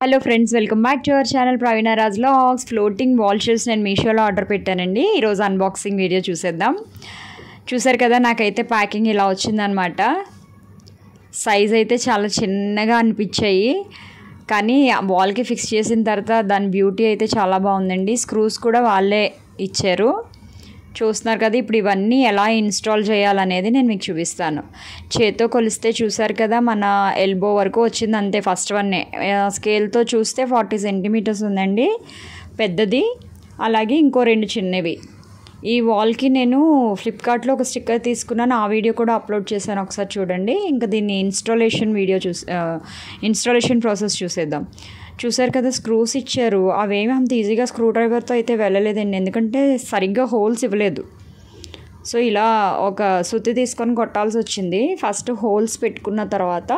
hello friends welcome back to our channel Praveena Raj vlogs floating wall shoes నేను మీషోలో order పెట్టానండి ఈరోజు అన్బాక్సింగ్ వీడియో చూసేద్దాం చూసారు కదా నాకైతే ప్యాకింగ్ ఇలా వచ్చిందనమాట సైజ్ అయితే చాలా చిన్నగా అనిపించాయి కానీ వాల్కి ఫిక్స్ చేసిన తర్వాత దాని బ్యూటీ అయితే చాలా బాగుందండి స్క్రూస్ కూడా వాళ్ళే ఇచ్చారు చూస్తున్నారు కదా ఇప్పుడు ఇవన్నీ ఎలా ఇన్స్టాల్ చేయాలనేది నేను మీకు చూపిస్తాను చేత్తో కొలిస్తే చూసారు కదా మన ఎల్బో వరకు వచ్చింది అంతే ఫస్ట్ వన్నే స్కేల్తో చూస్తే ఫార్టీ సెంటీమీటర్స్ ఉందండి పెద్దది అలాగే ఇంకో రెండు చిన్నవి ఈ వాల్కి నేను ఫ్లిప్కార్ట్లో ఒక స్టిక్కర్ తీసుకున్నాను ఆ వీడియో కూడా అప్లోడ్ చేశాను ఒకసారి చూడండి ఇంకా దీన్ని ఇన్స్టాలేషన్ వీడియో చూసి ఇన్స్టాలేషన్ ప్రాసెస్ చూసేద్దాం చూసారు కదా స్క్రూస్ ఇచ్చారు అవేమి అంత ఈజీగా స్క్రూ డ్రైవర్తో అయితే వెళ్ళలేదండి ఎందుకంటే సరిగ్గా హోల్స్ ఇవ్వలేదు సో ఇలా ఒక సుత్తి తీసుకొని కొట్టాల్సి వచ్చింది ఫస్ట్ హోల్స్ పెట్టుకున్న తర్వాత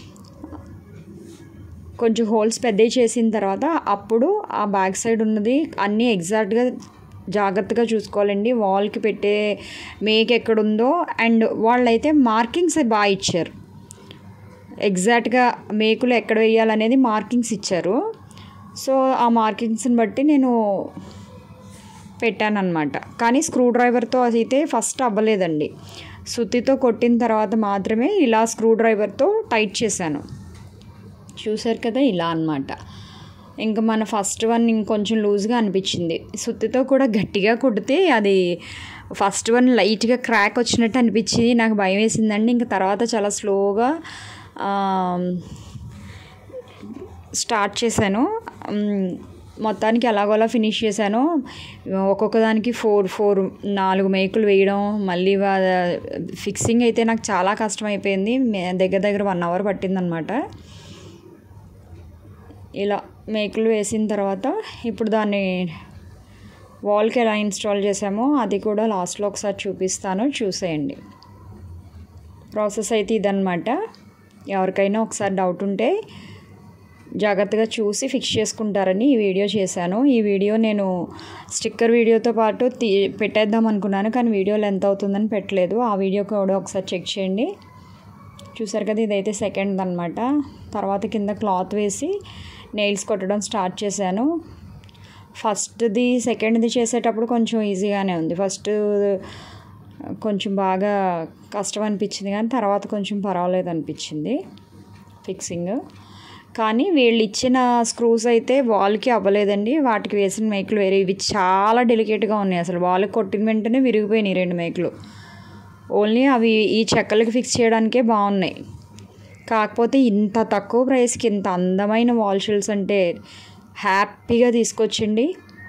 కొంచెం హోల్స్ పెద్దవి చేసిన తర్వాత అప్పుడు ఆ బ్యాక్ సైడ్ ఉన్నది అన్నీ ఎగ్జాక్ట్గా జాగ్రత్తగా చూసుకోవాలండి వాల్కి పెట్టే మేక్ ఎక్కడుందో అండ్ వాళ్ళైతే మార్కింగ్స్ బాగా ఇచ్చారు ఎగ్జాక్ట్గా మేకులు ఎక్కడ వేయాలనేది మార్కింగ్స్ ఇచ్చారు సో ఆ మార్కింగ్స్ని బట్టి నేను పెట్టానన్నమాట కానీ స్క్రూ డ్రైవర్తో అయితే ఫస్ట్ అవ్వలేదండి సుత్తితో కొట్టిన తర్వాత మాత్రమే ఇలా స్క్రూ డ్రైవర్తో టైట్ చేశాను చూసారు కదా ఇలా అనమాట ఇంకా మన ఫస్ట్ వన్ ఇంకొంచెం లూజ్గా అనిపించింది సుత్తితో కూడా గట్టిగా కొడితే అది ఫస్ట్ వన్ లైట్గా క్రాక్ వచ్చినట్టు అనిపించింది నాకు భయం వేసిందండి ఇంకా తర్వాత చాలా స్లోగా స్టార్ట్ చేశాను మొత్తానికి ఎలాగోలా ఫినిష్ చేశాను ఒక్కొక్క దానికి ఫోర్ ఫోర్ నాలుగు మేకులు వేయడం మళ్ళీ ఫిక్సింగ్ అయితే నాకు చాలా కష్టం అయిపోయింది దగ్గర దగ్గర వన్ అవర్ పట్టిందనమాట ఇలా మేకులు వేసిన తర్వాత ఇప్పుడు దాన్ని వాల్కి ఎలా ఇన్స్టాల్ చేసామో అది కూడా లాస్ట్లో ఒకసారి చూపిస్తాను చూసేయండి ప్రాసెస్ అయితే ఇదనమాట ఎవరికైనా ఒకసారి డౌట్ ఉంటే జాగ్రత్తగా చూసి ఫిక్స్ చేసుకుంటారని ఈ వీడియో చేశాను ఈ వీడియో నేను స్టిక్కర్ వీడియోతో పాటు తీ పెట్టేద్దాం అనుకున్నాను కానీ వీడియోలో ఎంత అవుతుందని పెట్టలేదు ఆ వీడియో కూడా ఒకసారి చెక్ చేయండి చూసారు కదా ఇదైతే సెకండ్ అనమాట తర్వాత కింద క్లాత్ వేసి నెయిల్స్ కొట్టడం స్టార్ట్ చేశాను ఫస్ట్ది సెకండ్ది చేసేటప్పుడు కొంచెం ఈజీగానే ఉంది ఫస్ట్ కొంచెం బాగా కష్టం అనిపించింది కానీ తర్వాత కొంచెం పర్వాలేదు అనిపించింది ఫిక్సింగ్ కానీ వీళ్ళు ఇచ్చిన స్క్రూస్ అయితే వాల్కి అవ్వలేదండి వాటికి వేసిన మేకులు వేరే ఇవి చాలా డెలికేట్గా ఉన్నాయి అసలు వాల్కి కొట్టిన వెంటనే విరిగిపోయినాయి రెండు మేకులు ఓన్లీ అవి ఈ చెక్కలకి ఫిక్స్ చేయడానికే బాగున్నాయి కాకపోతే ఇంత తక్కువ ప్రైస్కి ఇంత అందమైన వాల్ షీల్స్ అంటే హ్యాపీగా తీసుకొచ్చండి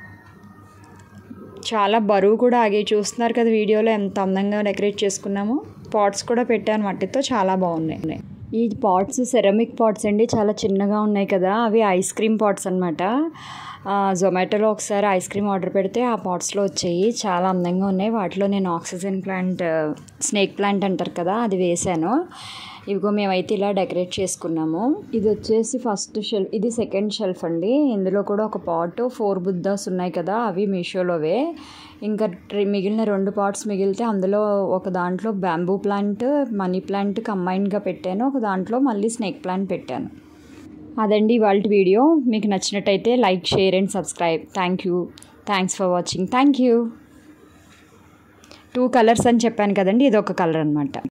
చాలా బరువు కూడా ఆగి చూస్తున్నారు కదా వీడియోలో ఎంత అందంగా డెకరేట్ చేసుకున్నాము పాట్స్ కూడా పెట్టాను మట్టితో చాలా బాగున్నాయి ఈ పాట్స్ సెరమిక్ పాట్స్ అండి చాలా చిన్నగా ఉన్నాయి కదా అవి ఐస్ క్రీమ్ పాట్స్ అనమాట జొమాటోలో ఒకసారి ఐస్ క్రీమ్ ఆర్డర్ పెడితే ఆ పాట్స్లో వచ్చాయి చాలా అందంగా ఉన్నాయి వాటిలో నేను ఆక్సిజన్ ప్లాంట్ స్నేక్ ప్లాంట్ అంటారు కదా అది వేసాను ఇవిగో మేమైతే ఇలా డెకరేట్ చేసుకున్నాము ఇది వచ్చేసి ఫస్ట్ షెల్ఫ్ ఇది సెకండ్ షెల్ఫ్ అండి ఇందులో కూడా ఒక పాట్ ఫోర్ బుద్ధాస్ ఉన్నాయి కదా అవి మీషోలోవే ఇంకా మిగిలిన రెండు పార్ట్స్ మిగిలితే అందులో ఒక దాంట్లో బ్యాంబూ ప్లాంట్ మనీ ప్లాంట్ కంబైన్డ్గా పెట్టాను ఒక దాంట్లో మళ్ళీ స్నేక్ ప్లాంట్ పెట్టాను అదండి వాళ్ళ వీడియో మీకు నచ్చినట్టయితే like share and subscribe thank you thanks for watching thank you two colours అని చెప్పాను కదండి ఇది ఒక కలర్ అనమాట